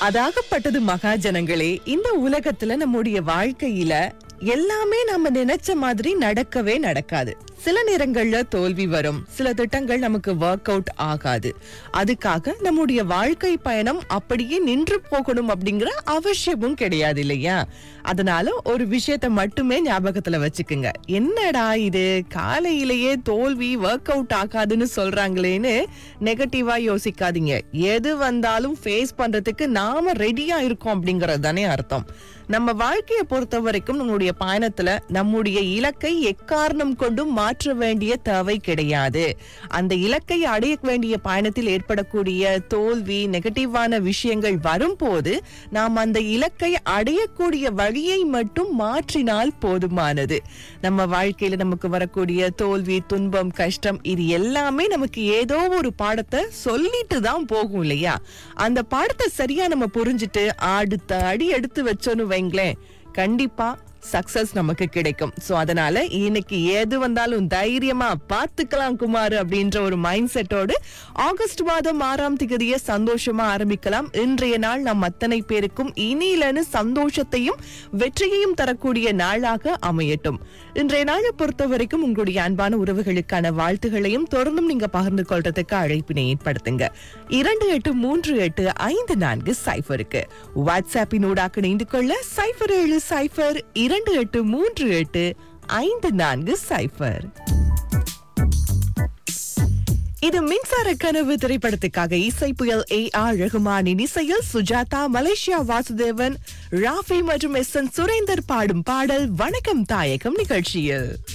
அதாகப்பட்டது மகாஜனங்களே இந்த உலகத்துல நம்முடைய வாழ்க்கையில எல்லாமே நம்ம நினைச்ச மாதிரி நடக்கவே நடக்காது சில நேரங்கள்ல தோல்வி வரும் சில திட்டங்கள் நமக்கு ஒர்க் அவுட் ஆகாது அதுக்காக நம்முடைய வாழ்க்கை பயணம் அப்படியே நின்று போகணும் அப்படிங்கிற அவசியமும் கிடையாது இல்லையா அதனால ஒரு விஷயத்த மட்டுமே ஞாபகத்துல வச்சுக்குங்க என்னடா இது காலையிலேயே தோல்வி ஒர்க் அவுட் ஆகாதுன்னு சொல்றாங்களேன்னு நெகட்டிவா யோசிக்காதீங்க எது வந்தாலும் ஃபேஸ் பண்றதுக்கு நாம ரெடியா இருக்கோம் அப்படிங்கறது தானே அர்த்தம் நம்ம வாழ்க்கையை பொறுத்த வரைக்கும் நம்மளுடைய பயணத்துல நம்முடைய இலக்கை எக்காரணம் கொண்டும் மாற்ற வேண்டிய தேவை கிடையாது அந்த இலக்கை அடைய வேண்டிய பயணத்தில் ஏற்படக்கூடிய தோல்வி நெகட்டிவான விஷயங்கள் வரும்போது நாம் அந்த இலக்கை அடையக்கூடிய வழியை மட்டும் மாற்றினால் போதுமானது நம்ம வாழ்க்கையில நமக்கு வரக்கூடிய தோல்வி துன்பம் கஷ்டம் இது எல்லாமே நமக்கு ஏதோ ஒரு பாடத்தை சொல்லிட்டு தான் போகும் இல்லையா அந்த பாடத்தை சரியா நம்ம புரிஞ்சுட்டு அடுத்த அடி எடுத்து வச்சோன்னு வைங்களேன் கண்டிப்பா சக்சஸ் நமக்கு கிடைக்கும் சோ அதனால இன்னைக்கு எது வந்தாலும் தைரியமா பார்த்துக்கலாம் குமார் அப்படின்ற ஒரு மைண்ட் செட்டோடு ஆகஸ்ட் மாதம் ஆறாம் திகதியை சந்தோஷமா ஆரம்பிக்கலாம் இன்றைய நாள் நம் அத்தனை பேருக்கும் இனியிலன்னு சந்தோஷத்தையும் வெற்றியையும் தரக்கூடிய நாளாக அமையட்டும் இன்றைய நாளை பொறுத்த வரைக்கும் உங்களுடைய அன்பான உறவுகளுக்கான வாழ்த்துகளையும் தொடர்ந்தும் நீங்க பகிர்ந்து கொள்றதுக்கு அழைப்பினை ஏற்படுத்துங்க இரண்டு எட்டு மூன்று எட்டு ஐந்து நான்கு சைஃபருக்கு வாட்ஸ்அப்பின் ஊடாக இணைந்து கொள்ள சைஃபர் ஏழு சைஃபர் இரண்டு எட்டு மூன்று எட்டு ஐந்து நான்கு சைஃபர் இது மின்சார கனவு திரைப்படத்துக்காக இசை புயல் ஏ ஆர் ரகுமானின் இசையில் சுஜாதா மலேசியா வாசுதேவன் ராஃபி மற்றும் எஸ் என் சுரேந்தர் பாடும் பாடல் வணக்கம் தாயகம் நிகழ்ச்சியில்